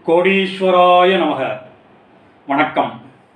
கோடீஸ்வராய நமக வணக்கம்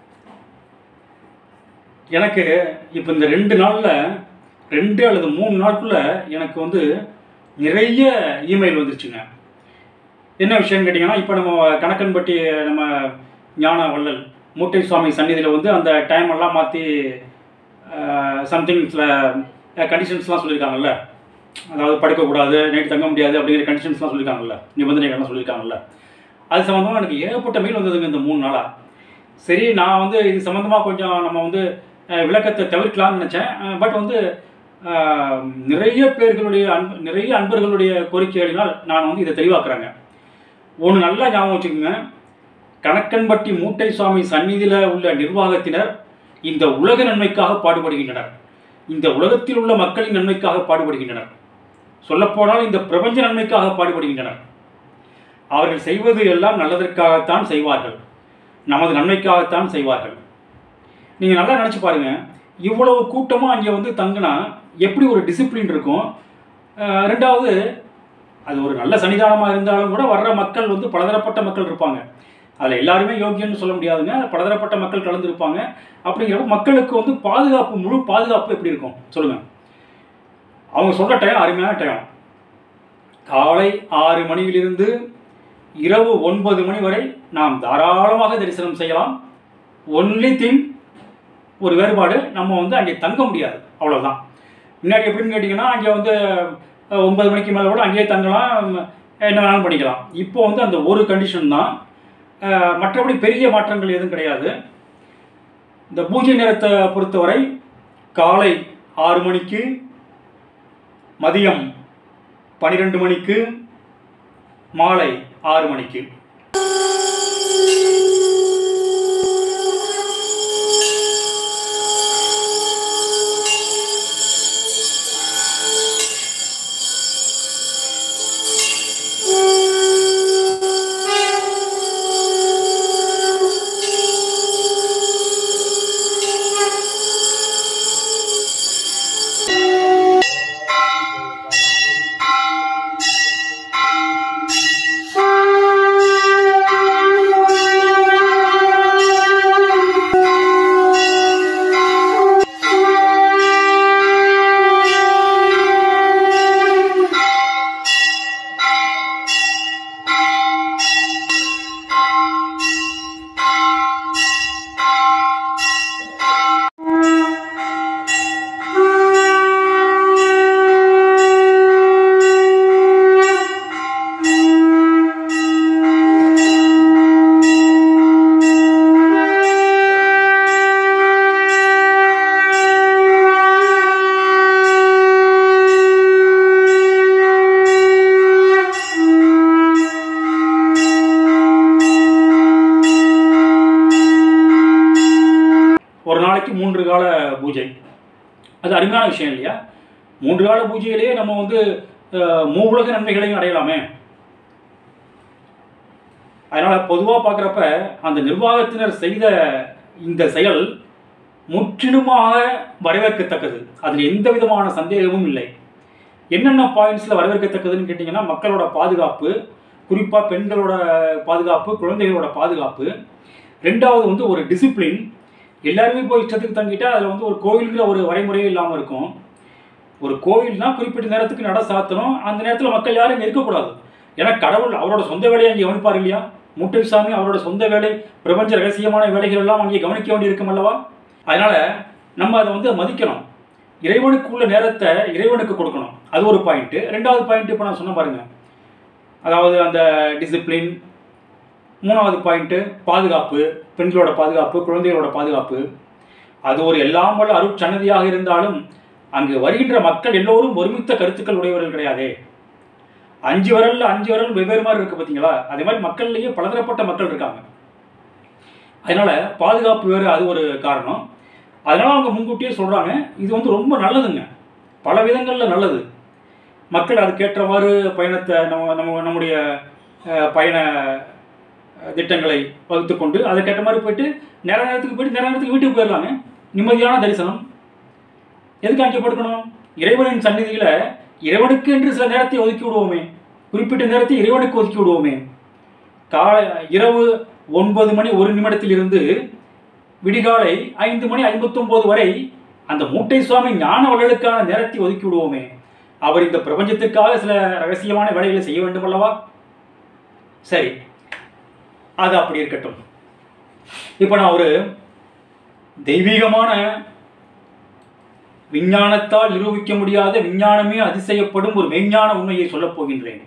எனக்கு இப்போ இந்த ரெண்டு நாளில் ரெண்டு அல்லது மூணு நாட்குள்ள எனக்கு வந்து நிறைய இமெயில் வந்துருச்சுங்க என்ன விஷயம்னு கேட்டிங்கன்னா இப்போ நம்ம கணக்கன்பட்டி நம்ம ஞான வள்ளல் மூட்டை சுவாமி சந்நிதியில் வந்து அந்த டைம் எல்லாம் மாற்றி சம்திங் சில கண்டிஷன்ஸ்லாம் சொல்லியிருக்காங்கல்ல அதாவது படுக்கக்கூடாது நைட்டு தங்க முடியாது அப்படிங்கிற கண்டிஷன்ஸ்லாம் சொல்லியிருக்காங்கல்ல நிபந்தனைகள்லாம் சொல்லியிருக்காங்கல்ல அது சம்மந்தமாக எனக்கு ஏகப்பட்ட மெயில் வந்ததுங்க இந்த மூணு நாளாக சரி நான் வந்து இது சம்மந்தமாக கொஞ்சம் நம்ம வந்து அஹ், விளக்கத்தை தவிர்க்கலாம்னு நினச்சேன் பட் வந்து அஹ், நிறைய பேர்களுடைய அன்பு நிறைய அன்பர்களுடைய கோரிக்கைகளினால் நான் வந்து இதை தெளிவாக்குறேங்க ஒன்று நல்லா ஞாபகம் வச்சுக்கோங்க கணக்கன்பட்டி மூட்டை சுவாமி சந்நிதியில் உள்ள நிர்வாகத்தினர் இந்த உலக நன்மைக்காக பாடுபடுகின்றனர் இந்த உலகத்தில் உள்ள மக்களின் நன்மைக்காக பாடுபடுகின்றனர் சொல்லப்போனால் இந்த பிரபஞ்ச நன்மைக்காக பாடுபடுகின்றனர் அவர்கள் செய்வது எல்லாம் நல்லதற்காகத்தான் செய்வார்கள் நமது நன்மைக்காகத்தான் செய்வார்கள் நீங்கள் நல்லா நினச்சி பாருங்க இவ்வளவு கூட்டமாக அங்கே வந்து தங்கினா எப்படி ஒரு டிசிப்ளின் இருக்கும் அஹ் ரெண்டாவது அது ஒரு நல்ல சன்னிதானமாக இருந்தாலும் கூட வர்ற மக்கள் வந்து பலதரப்பட்ட மக்கள் இருப்பாங்க அதில் எல்லாருமே யோக்கியம்னு சொல்ல முடியாதுங்க பலதரப்பட்ட மக்கள் கலந்துருப்பாங்க அப்படிங்கிறப்ப மக்களுக்கு வந்து பாதுகாப்பு முழு பாதுகாப்பு எப்படி இருக்கும் சொல்லுங்கள் அவங்க சொல்கிற டைம் அருமையான டைம் காலை ஆறு மணியிலிருந்து இரவு ஒன்பது மணி வரை நாம் தாராளமாக தரிசனம் செய்யலாம் ஒன்லி திங் ஒரு வேறுபாடு நம்ம வந்து அங்கே தங்க முடியாது அவ்வளவுதான் முன்னாடி எப்படின்னு கேட்டிங்கன்னா அங்கே வந்து அஹ், ஒன்பது மணிக்கு மேலே கூட அங்கேயே தங்கலாம் என்ன வேணாலும் பண்ணிக்கலாம் இப்போ வந்து அந்த ஒரு கண்டிஷன் தான் அஹ், மற்றபடி பெரிய மாற்றங்கள் எதுவும் கிடையாது இந்த பூஜை நேரத்தை பொறுத்தவரை காலை ஆறு மணிக்கு மதியம் பன்னிரெண்டு மணிக்கு மாலை ஆறு மணிக்கு ஒரு நாளைக்கு மூன்று கால பூஜை அது அருமையான விஷயம் இல்லையா மூன்று கால பூஜையிலேயே நம்ம வந்து அஹ், மூவுலக நன்மைகளையும் அடையலாமே அதனால் பொதுவாக பார்க்குறப்ப அந்த நிர்வாகத்தினர் செய்த இந்த செயல் முற்றிலுமாக வரவேற்கத்தக்கது அதில் எந்த விதமான சந்தேகமும் இல்லை என்னென்ன பாயிண்ட்ஸில் வரவேற்கத்தக்கதுன்னு கேட்டிங்கன்னா மக்களோட பாதுகாப்பு குறிப்பாக பெண்களோட பாதுகாப்பு குழந்தைகளோட பாதுகாப்பு ரெண்டாவது வந்து ஒரு டிசிப்ளின் எல்லாருமே போய் இஷ்டத்துக்கு தங்கிட்டா அதில் வந்து ஒரு கோயிலுங்கிற ஒரு வரைமுறையே இல்லாமல் இருக்கும் ஒரு கோயில்னா குறிப்பிட்ட நேரத்துக்கு நட சாத்தணும் அந்த நேரத்தில் மக்கள் யாரும் இங்கே இருக்கக்கூடாது ஏன்னா கடவுள் அவரோட சொந்த வேலையை அங்கே கவனிப்பார் இல்லையா முட்டைசாமி அவரோட சொந்த வேலை பிரபஞ்ச ரகசியமான வேலைகள் எல்லாம் அங்கே கவனிக்க வேண்டியிருக்கும் அல்லவா அதனால நம்ம அதை வந்து மதிக்கணும் இறைவனுக்கு உள்ள நேரத்தை இறைவனுக்கு கொடுக்கணும் அது ஒரு பாயிண்ட்டு ரெண்டாவது பாயிண்ட் இப்போ நான் சொன்ன பாருங்க அதாவது அந்த டிசிப்ளின் மூணாவது பாயிண்ட்டு பாதுகாப்பு பெண்களோட பாதுகாப்பு குழந்தைகளோட பாதுகாப்பு அது ஒரு எல்லாம் வல்ல அருட்சன்னதியாக இருந்தாலும் அங்கு வருகின்ற மக்கள் எல்லோரும் ஒருமித்த கருத்துக்கள் உடையவர்கள் கிடையாதே அஞ்சு விரல்ல அஞ்சு விரல் வெவ்வேறு மாதிரி இருக்கு பார்த்தீங்களா அதே மாதிரி மக்கள்லேயே பலதரப்பட்ட மக்கள் இருக்காங்க அதனால பாதுகாப்பு வேறு அது ஒரு காரணம் அதனால அவங்க முன்கூட்டியே சொல்றாங்க இது வந்து ரொம்ப நல்லதுங்க பல விதங்களில் நல்லது மக்கள் அதுக்கேற்றவாறு பயணத்தை நம்ம நம்ம நம்முடைய அஹ், பயண அஹ், திட்டங்களை வகுத்து கொண்டு அதுக்கேற்ற மாதிரி போயிட்டு நேர நேரத்துக்கு போயிட்டு நேர நேரத்துக்கு வீட்டுக்கு போயிடலாங்க நிம்மதியான தரிசனம் எதுக்கு அங்கே படுக்கணும் இறைவனின் சந்நிதியில் இறைவனுக்கு என்று சில நேரத்தை ஒதுக்கி விடுவோமே குறிப்பிட்ட நேரத்தை இறைவனுக்கு ஒதுக்கி விடுவோமே காலை இரவு ஒன்பது மணி ஒரு நிமிடத்திலிருந்து விடிகாலை ஐந்து மணி ஐம்பத்தொம்போது வரை அந்த மூட்டை சுவாமி ஞான வள்ளலுக்கான நேரத்தை ஒதுக்கி விடுவோமே அவர் இந்த பிரபஞ்சத்திற்காக சில ரகசியமான வேலைகளை செய்ய வேண்டும் அல்லவா சரி அது அப்படி இருக்கட்டும் இப்போ நான் ஒரு தெய்வீகமான விஞ்ஞானத்தால் நிரூபிக்க முடியாத விஞ்ஞானமே அதிசயப்படும் ஒரு மெய்ஞான உண்மையை சொல்லப் போகின்றேன்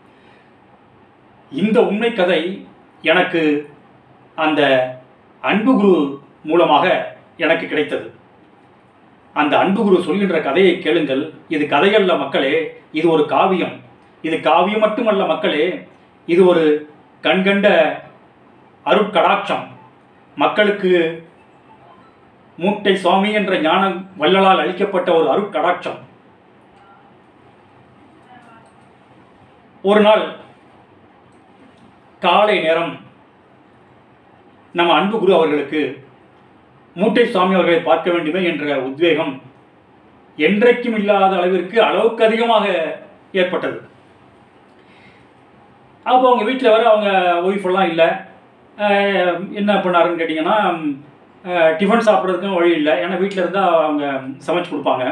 இந்த உண்மை கதை எனக்கு அந்த அன்பு குரு மூலமாக எனக்கு கிடைத்தது அந்த அன்பு குரு சொல்கின்ற கதையை கேளுங்கள் இது கதையல்ல மக்களே இது ஒரு காவியம் இது காவியம் மட்டுமல்ல மக்களே இது ஒரு கண்கண்ட அருட்கடாட்சம் மக்களுக்கு மூட்டை சுவாமி என்ற ஞான வள்ளலால் அளிக்கப்பட்ட ஒரு அருட்கடாட்சம் ஒரு நாள் காலை நேரம் நம்ம அன்பு குரு அவர்களுக்கு மூட்டை சுவாமி அவர்களை பார்க்க வேண்டுமே என்ற உத்வேகம் என்றைக்கும் இல்லாத அளவிற்கு அளவுக்கு அதிகமாக ஏற்பட்டது அப்போ அவங்க வீட்டில் வர அவங்க ஒய்ஃப் எல்லாம் இல்லை அஹ் என்ன பண்ணாருன்னு கேட்டிங்கன்னா அஹ் டிஃபன் சாப்பிட்றதுக்கும் வழி இல்லை ஏன்னா வீட்டில் இருந்தால் அவங்க சமைச்சு கொடுப்பாங்க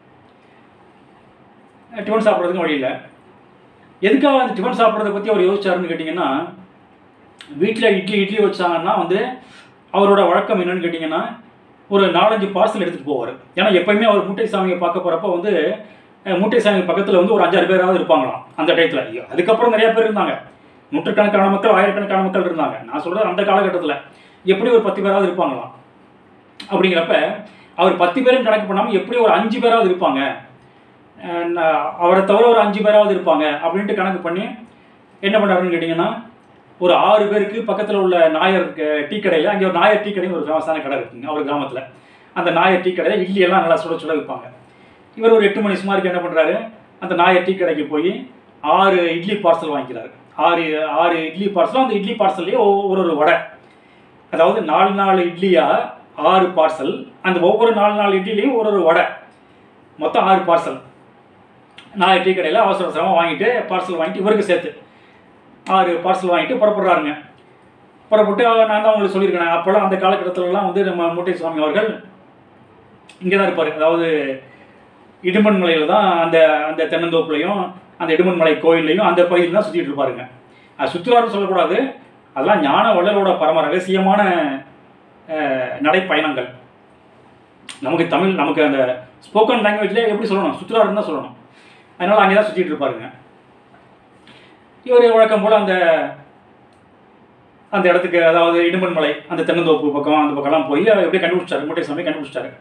டிஃபன் சாப்பிட்றதுக்கும் வழி இல்லை எதுக்காக அந்த டிஃபன் சாப்பிட்றத பற்றி அவர் யோசிச்சாருன்னு கேட்டிங்கன்னா வீட்டில் இட்லி இட்லி வச்சாங்கன்னா வந்து அவரோட வழக்கம் என்னன்னு கேட்டிங்கன்னா ஒரு நாலஞ்சு பார்சல் எடுத்துகிட்டு போவார் ஏன்னா எப்பயுமே அவர் மூட்டை சாமியை பார்க்க போகிறப்ப வந்து அஹ், மூட்டை சாமி பக்கத்தில் வந்து ஒரு அஞ்சாறு பேராவது இருப்பாங்களாம் அந்த டயத்தில் அதுக்கப்புறம் நிறைய பேர் இருந்தாங்க நூற்றுக்கணக்கான மக்கள் ஆயிரக்கணக்கான மக்கள் இருந்தாங்க நான் சொல்கிறது அந்த காலகட்டத்தில் எப்படி ஒரு பத்து பேராவது இருப்பாங்களாம் அப்படிங்கிறப்ப அவர் பத்து பேரும் கணக்கு பண்ணாமல் எப்படி ஒரு அஞ்சு பேராவது இருப்பாங்க அஹ், நான் அவரை தவிர ஒரு அஞ்சு பேராவது இருப்பாங்க அப்படின்ட்டு கணக்கு பண்ணி என்ன பண்ணாருன்னு கேட்டிங்கன்னா ஒரு ஆறு பேருக்கு பக்கத்தில் உள்ள நாயர் க- டீ கடையில் அங்கே ஒரு நாயர் டீ கடைன்னு ஒரு ஃபேமஸான கடை இருக்குங்க அவர் கிராமத்தில் அந்த நாயர் டீ கடையில் இட்லி எல்லாம் நல்லா சுட சுட விற்பாங்க இவர் ஒரு எட்டு மணி சுமாருக்கு என்ன பண்ணுறாரு அந்த நாயர் டீ கடைக்கு போய் ஆறு இட்லி பார்சல் வாங்கிக்கிறாரு ஆறு ஆறு இட்லி பார்சலும் அந்த இட்லி பார்சல்லையே ஒரு ஒரு வடை அதாவது நாலு நாலு இட்லியா ஆறு பார்சல் அந்த ஒவ்வொரு நாலு நாலு இட்லிலையும் ஒரு ஒரு வடை மொத்தம் ஆறு பார்சல் நாயர் டீ கடையில் அவசர அவசரமாக வாங்கிட்டு பார்சல் வாங்கிட்டு இவருக்கு சேர்த்து ஆறு பார்சல் வாங்கிட்டு புறப்படுறாருங்க புறப்பட்டு நான் தான் உங்களுக்கு சொல்லியிருக்கேன் அப்போல்லாம் அந்த காலகட்டத்திலலாம் வந்து நம்ம மூட்டை சுவாமி அவர்கள் இங்கே தான் இருப்பார் அதாவது இடுமன் மலையில் தான் அந்த அந்த தென்னந்தோப்புலையும் அந்த இடுமன் மலை கோயில்லையும் அந்த பகுதியில் தான் சுற்றிட்டு இருப்பாருங்க அது சுற்றுலாருன்னு சொல்லக்கூடாது அதெல்லாம் ஞான வள்ளலோட பரம ரகசியமான அஹ், நடைப்பயணங்கள் நமக்கு தமிழ் நமக்கு அந்த ஸ்போக்கன் லாங்குவேஜ்ல எப்படி சொல்லணும் சுற்றுலாருன்னு தான் சொல்லணும் அதனால் அங்கே தான் சுற்றிட்டு இருப்பாருங்க இவர் வழக்கம் போல் அந்த அந்த இடத்துக்கு அதாவது இடும்பன் மலை அந்த தென்னந்தோப்பு பக்கம் அந்த பக்கம்லாம் போய் அவர் எப்படியே கண்டுபிடிச்சாரு மூட்டை சாமி கண்டுபிடிச்சாரு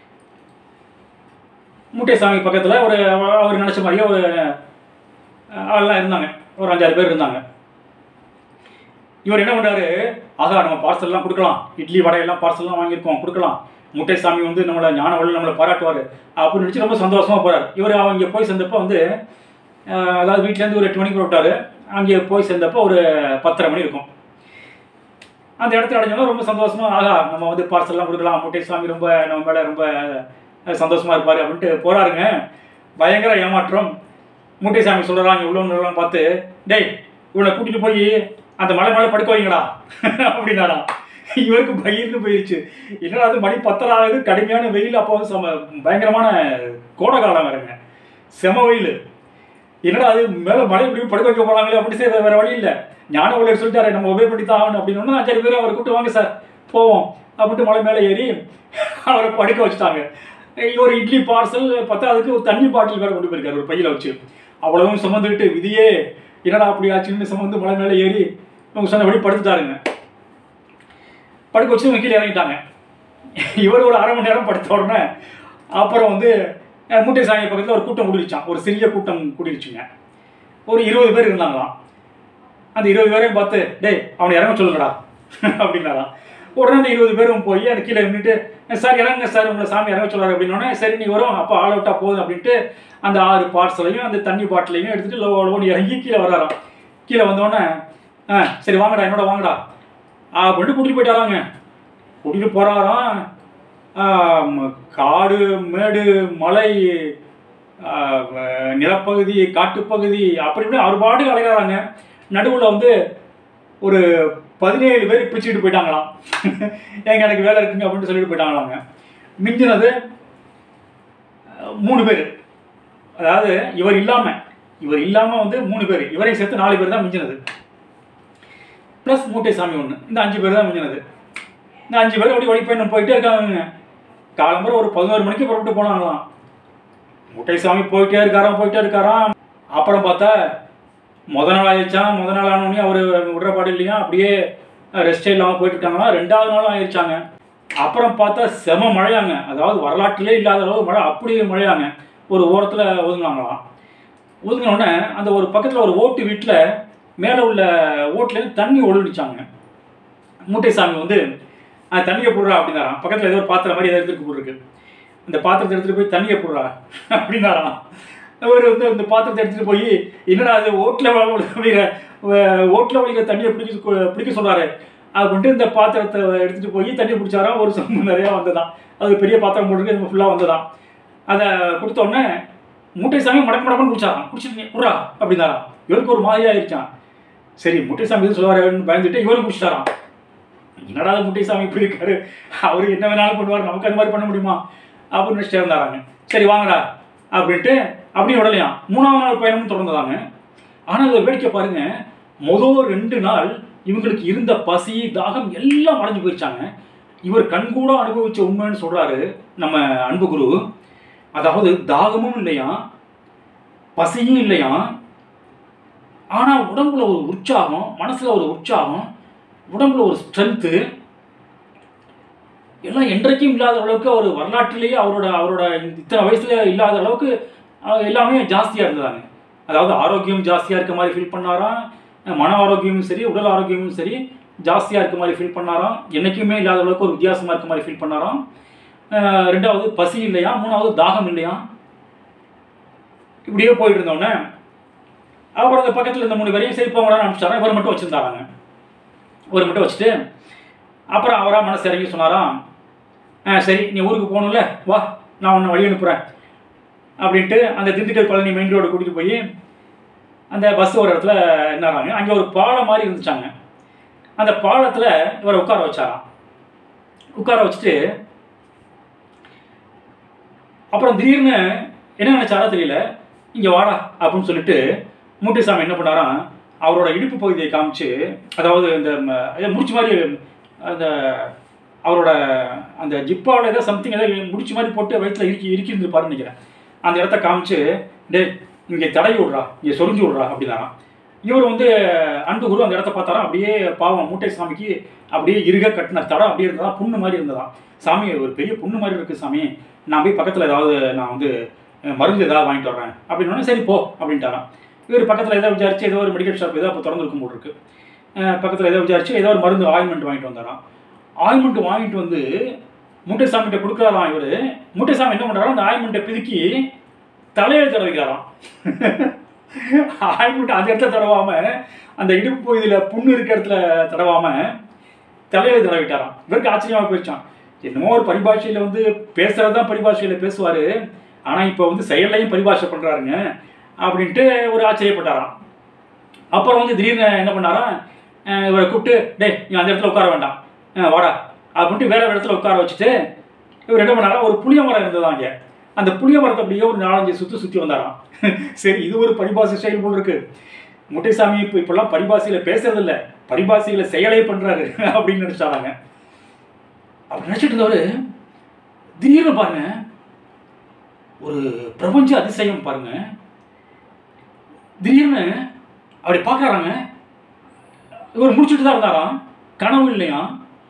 மூட்டை சாமி பக்கத்தில் ஒரு அவர் நினச்ச மாதிரியே ஒரு அஹ், ஆள்லாம் இருந்தாங்க ஒரு அஞ்சாறு பேர் இருந்தாங்க இவர் என்ன பண்ணாரு ஆகா நம்ம பார்சல்லாம் கொடுக்கலாம் இட்லி வடையெல்லாம் பார்சல்லாம் வாங்கியிருக்கோம் கொடுக்கலாம் மூட்டை சாமி வந்து நம்மளை ஞான வழி நம்மளை பாராட்டுவார் அப்படின்னு நினச்சி ரொம்ப சந்தோஷமாக போகிறார் இவர் அவங்க போய் சேர்ந்தப்போ வந்து அஹ், அதாவது வீட்டிலேருந்து ஒரு எட்டு மணிக்கு விட்டாரு அங்கே போய் சேர்ந்தப்போ ஒரு பத்தரை மணி இருக்கும் அந்த இடத்துல அடைஞ்சோன்னா ரொம்ப சந்தோஷமா ஆகா நம்ம வந்து பார்சல்லாம் கொடுக்கலாம் மூட்டை சாமி ரொம்ப நம்ம மேலே ரொம்ப அஹ், சந்தோஷமா இருப்பார் அப்படின்ட்டு போறாருங்க பயங்கர ஏமாற்றம் மூட்டை சாமி சொல்கிறாங்க இவ்வளோ பார்த்து டேய் இவனை கூட்டிட்டு போய் அந்த மலை மேலே படுக்க வைங்கடா அப்படின்னாரா இவருக்கு பயிர்னு போயிடுச்சு என்னடா அது மணி பத்தரை ஆகுது கடுமையான வெயில் அப்போ வந்து செம பயங்கரமான கோடை காலம் வேறுங்க செம வெயில் என்னடா அது மேலே மலை இப்படி படுக்க வைக்க போறாங்களே அப்படி செய்ய வேற வழி இல்லை ஞான உள்ளர் சொல்லிட்டாரு நம்ம உபயோக பண்ணி தான் ஆகணும் அப்படின்னு அஞ்சாறு பேர் அவரை கூப்பிட்டு வாங்க சார் போவோம் அப்படின்ட்டு மலை மேலே ஏறி அவரை படுக்க வச்சுட்டாங்க ஒரு இட்லி பார்சல் பத்தாவதுக்கு ஒரு தண்ணி பாட்டில் வேற கொண்டு போயிருக்காரு ஒரு பையில வச்சு அவ்வளவும் சுமந்துக்கிட்டு விதியே என்னடா அப்படி ஆச்சுன்னு சுமந்து மலை மேலே ஏறி அவங்க சொன்னபடி படுத்துட்டாருங்க படுக்க வச்சு இவங்க கீழே இறங்கிட்டாங்க இவர் ஒரு அரை மணி நேரம் படுத்த உடனே அப்புறம் வந்து அஹ், மூட்டை சாமி பக்கத்தில் ஒரு கூட்டம் கூடிருச்சான் ஒரு சிறிய கூட்டம் கூடிருச்சுங்க ஒரு இருபது பேர் இருந்தாங்களாம் அந்த இருபது பேரையும் பார்த்து டேய் அவனை இறங்க சொல்லுங்கடா அப்படின்னாராம் உடனே அந்த இருபது பேரும் போய் அந்த கீழே நின்றுட்டு சார் இறங்குங்க சார் உங்களை சாமி இறங்க சொல்றாரு அப்படின்னோடனே சரி நீ வரும் அப்போ ஆள் விட்டா போதும் அப்படின்ட்டு அந்த ஆறு பார்சலையும் அந்த தண்ணி பாட்டிலையும் எடுத்துட்டு லோ லோன்னு இறங்கி கீழே வராராம் கீழே வந்தோடனே ஆ சரி வாங்கடா என்னோட வாங்கடா அப்படின்ட்டு கூட்டிட்டு போயிட்டாராங்க கூட்டிட்டு போறாராம் ஆம், காடு மேடு மலை ஆ, வ- நிலப்பகுதி காட்டுப்பகுதி அப்படி இப்படி அவர் பாட்டுக்கு அலைகிறாங்க நடுவில் வந்து ஒரு பதினேழு பேர் பிச்சுட்டு போயிட்டாங்களாம் ஏங்க எனக்கு வேலை இருக்குங்க அப்படின்னு சொல்லிட்டு போயிட்டாங்களாங்க மிஞ்சினது அஹ், மூணு பேர் அதாவது இவர் இல்லாமல் இவர் இல்லாமல் வந்து மூணு பேர் இவரையும் சேர்த்து நாலு பேர் தான் மிஞ்சினது ப்ளஸ் மூட்டை சாமி ஒன்று இந்த அஞ்சு பேர் தான் மிஞ்சினது இந்த அஞ்சு பேர் அப்படி வழிபயணம் போயிட்டே இருக்காங்க காலம்பர ஒரு பதினோரு மணிக்கு புறப்பட்டு போனாங்களாம் மூட்டை சாமி போயிட்டே இருக்காராம் போயிட்டே இருக்காராம் அப்புறம் பார்த்தா முத நாள் ஆயிடுச்சான் முத நாள் ஆனோடனே அவர் விடுற பாடு இல்லையா அப்படியே ரெஸ்டே இல்லாமல் போயிட்டு இருக்காங்களாம் ரெண்டாவது நாளும் ஆயிடுச்சாங்க அப்புறம் பார்த்தா செம மழையாங்க அதாவது வரலாற்றிலே இல்லாத அளவு மழை அப்படியே மழையாங்க ஒரு ஓரத்தில் ஒதுங்கினாங்களாம் ஒதுங்கின உடனே அந்த ஒரு பக்கத்தில் ஒரு ஓட்டு வீட்டில் மேலே உள்ள ஓட்டுலேருந்து தண்ணி ஒழுங்கிச்சாங்க மூட்டை சாமி வந்து அந்த தண்ணியை போடுறா அப்படின்னாராம் பக்கத்தில் ஏதோ ஒரு பாத்திரம் மாதிரி ஏதோ எடுத்துட்டு போட்டுருக்கு அந்த பாத்திரத்தை எடுத்துகிட்டு போய் தண்ணியை போடுறா அப்படின்னாராம் அவர் வந்து அந்த பாத்திரத்தை எடுத்துகிட்டு போய் என்னடா அது ஓட்டில் வழிகிற ஓட்டில் வழிகிற தண்ணியை பிடிக்க பிடிக்க சொல்கிறாரு அப்படின்ட்டு இந்த பாத்திரத்தை எடுத்துகிட்டு போய் தண்ணி பிடிச்சாராம் ஒரு சொம்பு நிறையா வந்ததாம் அது பெரிய பாத்திரம் போட்டுருக்கு ஃபுல்லாக வந்ததாம் அதை கொடுத்த உடனே மூட்டை சாமி மடக்கு மடக்குன்னு குடிச்சாராம் குடிச்சிட்டு குடுறா அப்படின்னாராம் இவருக்கு ஒரு மாதிரி ஆயிடுச்சான் சரி முட்டை சாமி எதுவும் சொல்லுவாருன்னு பயந்துட்டு இவரும் குடிச்சிட்டாராம் என்னடா இது முட்டை சாமி இப்படி இருக்காரு அவர் என்ன வேணாலும் பண்ணுவார் நமக்கு அந்த மாதிரி பண்ண முடியுமா அப்படின்னு நினச்சிட்டே இருந்தாராங்க சரி வாங்கடா அப்படின்ட்டு அப்படியே விடலையாம் மூணாவது நாள் பயணமும் தொடர்ந்ததாங்க ஆனால் இதை வேடிக்கை பாருங்க மொதல் ரெண்டு நாள் இவங்களுக்கு இருந்த பசி தாகம் எல்லாம் மறைஞ்சு போயிடுச்சாங்க இவர் கண்கூட அனுபவிச்ச உண்மைன்னு சொல்றாரு நம்ம அன்பு குரு அதாவது தாகமும் இல்லையா பசியும் இல்லையா ஆனா உடம்புல ஒரு உற்சாகம் மனசுல ஒரு உற்சாகம் உடம்புல ஒரு ஸ்ட்ரென்த்து எல்லாம் என்றைக்கும் இல்லாத அளவுக்கு அவர் வரலாற்றிலேயே அவரோட அவரோட இத்தனை வயசுல இல்லாத அளவுக்கு அஹ், எல்லாமே ஜாஸ்தியாக இருந்ததாங்க அதாவது ஆரோக்கியம் ஜாஸ்தியாக இருக்க மாதிரி ஃபீல் பண்ணாராம் மன ஆரோக்கியமும் சரி உடல் ஆரோக்கியமும் சரி ஜாஸ்தியாக இருக்க மாதிரி ஃபீல் பண்ணாராம் என்றைக்குமே இல்லாத அளவுக்கு ஒரு வித்தியாசமாக இருக்க மாதிரி ஃபீல் பண்ணாராம் அஹ், ரெண்டாவது பசி இல்லையா மூணாவது தாகம் இல்லையா இப்படியே போயிட்டு இருந்தோடனே அப்புறம் அந்த பக்கத்தில் இருந்த மூணு பேரையும் சரி போங்கடான்னு அனுப்பிச்சாராம் இவர் மட்டும் வச்சுருந்தாராங்க இவர் மட்டும் வச்சுட்டு அப்புறம் அவராக மனசு இறங்கி சொன்னாராம் ஆ சரி நீ ஊருக்கு போகணும்ல வா நான் உன்னை வழி அனுப்புகிறேன் அப்படின்ட்டு அந்த திண்டுக்கல் பழனி மெயின் ரோடு கூட்டிகிட்டு போய் அந்த பஸ் ஒரு இடத்துல என்னாராங்க அங்கே ஒரு பாலம் மாதிரி இருந்துச்சாங்க அந்த பாலத்தில் இவரை உட்கார வச்சாராம் உட்கார வச்சுட்டு அப்புறம் திடீர்னு என்ன நினைச்சாரோ தெரியல இங்கே வாடா அப்படின்னு சொல்லிட்டு மூட்டைசாமி என்ன பண்ணாராம் அவரோட இடுப்பு பகுதியை காமிச்சு அதாவது இந்த ம- ஏதோ முடிச்சு மாதிரி அந்த அவரோட அந்த ஜிப்பாவில் ஏதோ சம்திங் ஏதோ முடிச்சு மாதிரி போட்டு வயிற்றுல இறுக்கி இறுக்கி இருந்திருப்பாருன்னு நினைக்கிறேன் அந்த இடத்த காமிச்சு டே இங்கே தடவி விட்றா இங்கே சொரிஞ்சு விட்றா அப்படின்னாராம் இவர் வந்து அன்பு குரு அந்த இடத்த பார்த்தாராம் அப்படியே பாவம் மூட்டை சாமிக்கு அப்படியே இருக கட்டின தடம் அப்படியே இருந்ததா புண்ணு மாதிரி இருந்ததாம் சாமி ஒரு பெரிய புண்ணு மாதிரி இருக்குது சாமி நான் போய் பக்கத்தில் ஏதாவது நான் வந்து அஹ், மருந்து ஏதாவது வாங்கிட்டு வர்றேன் அப்படின்னு சரி போ அப்படின்ட்டாராம் இவர் பக்கத்தில் ஏதோ விசாரிச்சு ஏதோ ஒரு மெடிக்கல் ஷாப் ஏதோ அப்போ திறந்துருக்கும் போல் இருக்கு பக்கத்தில் ஏதோ விசாரிச்சு ஏதோ ஒரு மருந்து ஆயின்மெண்ட் வாங்கிட்டு வந்தாராம் ஆயின்மெண்ட் வாங்கிட்டு வந்து முட்டைசாமிகிட்ட கொடுக்குறாராம் இவர் முட்டைசாமி என்ன பண்ணுறாரோ அந்த ஆயின்மெண்ட்டை பிதுக்கி தலையில தடவிக்கிறாராம் ஆயின்மெண்ட் அந்த இடத்துல தடவாம அந்த இடுப்பு பகுதியில் புண்ணு இருக்க இடத்துல தடவாம தலையில தடவிட்டாராம் இவருக்கு ஆச்சரியமா போயிடுச்சான் என்னமோ ஒரு பரிபாஷையில் வந்து பேசுறது தான் பரிபாஷையில் பேசுவார் ஆனால் இப்போ வந்து செயல்லையும் பரிபாஷை பண்ணுறாருங்க அப்படின்ட்டு ஒரு ஆச்சரியப்பட்டாராம் அப்புறம் வந்து திடீர்னு என்ன பண்ணாராம் அஹ் இவரை கூப்பிட்டு டேய் நீ அந்த இடத்துல உட்கார வேண்டாம் அஹ் வாடா அப்படின்ட்டு வேற ஒரு இடத்துல உட்கார வச்சுட்டு இவர் என்ன பண்ணாரா ஒரு புளிய மரம் இருந்ததா அங்கே அந்த புளிய மரத்தை அப்படியே ஒரு நாலஞ்சு சுற்றி சுற்றி வந்தாராம் சரி இது ஒரு பரிபாஷை செயல் போல் இருக்கு முட்டைசாமி இப்போ இப்பெல்லாம் பரிபாஷையில் பேசுறது இல்ல பரிபாஷையில் செயலே பண்ணுறாரு அப்படின்னு நினச்சாராங்க அப்படி நினச்சிட்டு இருந்தவர் திடீர்னு பாருங்க ஒரு பிரபஞ்ச அதிசயம் பாருங்க திடீர்னு அப்படி பார்க்கறாங்க இவர் முடிச்சுட்டு தான் இருந்தாராம் கனவு இல்லையா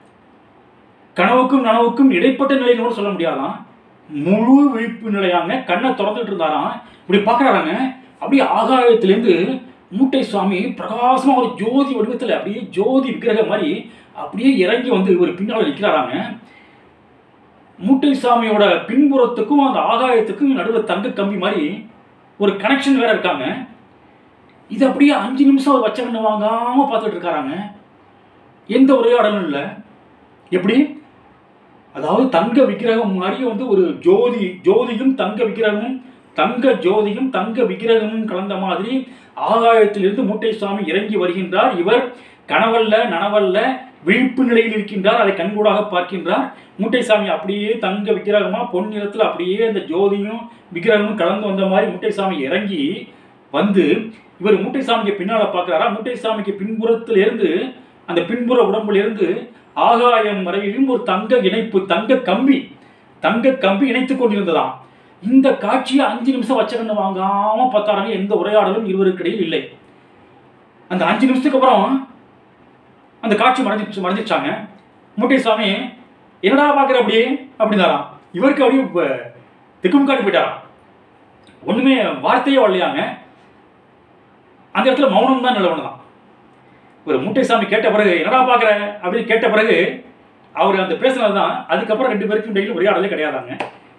கனவுக்கும் நனவுக்கும் இடைப்பட்ட நிலைன்னு கூட சொல்ல முடியாதாம் முழு விழிப்பு நிலையாங்க கண்ணை திறந்துட்டு இருந்தாராம் இப்படி பார்க்கறாங்க அப்படியே ஆகாயத்திலேருந்து மூட்டை சுவாமி பிரகாசமா ஒரு ஜோதி வடிவத்தில் அப்படியே ஜோதி விக்கிரகம் மாதிரி அப்படியே இறங்கி வந்து இவர் பின்னால் நிற்கிறாராங்க மூட்டை சாமியோட பின்புறத்துக்கும் அந்த ஆகாயத்துக்கும் நடுவில் தங்க கம்பி மாதிரி ஒரு கனெக்ஷன் வேற இருக்காங்க இது அப்படியே அஞ்சு நிமிஷம் அவர் வச்ச கண்ணு வாங்காம பார்த்துட்டு இருக்காராங்க எந்த உரையாடலும் இல்லை எப்படி அதாவது தங்க விக்கிரகம் மாதிரி வந்து ஒரு ஜோதி ஜோதியும் தங்க விக்கிரகமும் தங்க ஜோதியும் தங்க விக்கிரகமும் கலந்த மாதிரி ஆகாயத்திலிருந்து மூட்டை சுவாமி இறங்கி வருகின்றார் இவர் கனவல்ல நனவல்ல விழிப்பு நிலையில் இருக்கின்றார் அதை கண்கூடாக பார்க்கின்றார் மூட்டைசாமி அப்படியே தங்க விக்கிரகமா பொன் நிறத்தில் அப்படியே அந்த ஜோதியும் விக்கிரகமும் கலந்து வந்த மாதிரி மூட்டைசாமி இறங்கி வந்து இவர் மூட்டைசாமிக்கு பின்னால பார்க்குறாரா மூட்டைசாமிக்கு பின்புறத்தில் இருந்து அந்த பின்புற உடம்புல இருந்து ஆகாயம் வரையிலும் ஒரு தங்க இணைப்பு தங்க கம்பி தங்க கம்பி இணைத்துக் கொண்டிருந்ததாம் இந்த காட்சியை அஞ்சு நிமிஷம் வச்சகன்னு வாங்காம பார்த்தாருங்க எந்த உரையாடலும் இருவருக்கிடையில் இல்லை அந்த அஞ்சு நிமிஷத்துக்கு அப்புறம் அந்த காட்சி மறைஞ்சிச்சு மறைஞ்சிச்சாங்க மூட்டைசாமி என்னடா பார்க்குற அப்படி அப்படின்னாராம் இவருக்கு அப்படியே ப- திக்கும் காட்டி போயிட்டாராம் ஒண்ணுமே வார்த்தையே வரலையாங்க அந்த இடத்துல மௌனம் தான் நிலவனதான் ஒரு மூட்டைசாமி கேட்ட பிறகு என்னடா பார்க்குற அப்படின்னு கேட்ட பிறகு அவர் அந்த பேசுனது தான் அதுக்கப்புறம் ரெண்டு பேருக்கும் இடையில உரையாடலே கிடையாதாங்க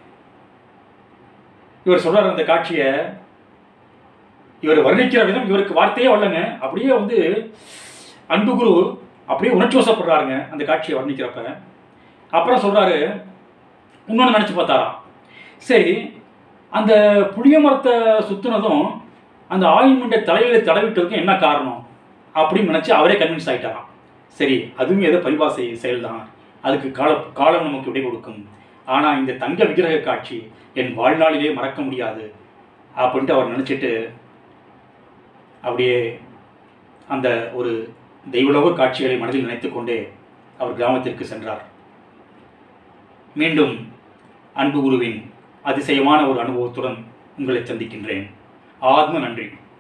இவர் சொல்றாரு அந்த காட்சியை இவர் வர்ணிக்கிற விதம் இவருக்கு வார்த்தையே வரலங்க அப்படியே வந்து அன்பு குரு அப்படியே உணர்ச்சி வசப்படுறாருங்க அந்த காட்சியை வர்ணிக்கிறப்ப அப்புறம் சொல்றாரு இன்னொன்று நினச்சி பார்த்தாராம் சரி அந்த புளிய மரத்தை சுத்துனதும் அந்த ஆயின்மெண்ட்டை தலையில தடவிட்டதுக்கும் என்ன காரணம் அப்படின்னு நினச்சி அவரே கன்வின்ஸ் ஆயிட்டாராம் சரி அதுவும் ஏதோ பரிபாசை செயல்தான் அதுக்கு கால காலம் நமக்கு விடை கொடுக்கும் ஆனால் இந்த தங்க விக்கிரக காட்சி என் வாழ்நாளிலே மறக்க முடியாது அப்படின்ட்டு அவர் நினச்சிட்டு அப்படியே அந்த ஒரு தெய்வலோக காட்சிகளை மனதில் நினைத்துக்கொண்டே அவர் கிராமத்திற்கு சென்றார் மீண்டும் அன்பு குருவின் அதிசயமான ஒரு அனுபவத்துடன் உங்களை சந்திக்கின்றேன் ஆத்ம நன்றி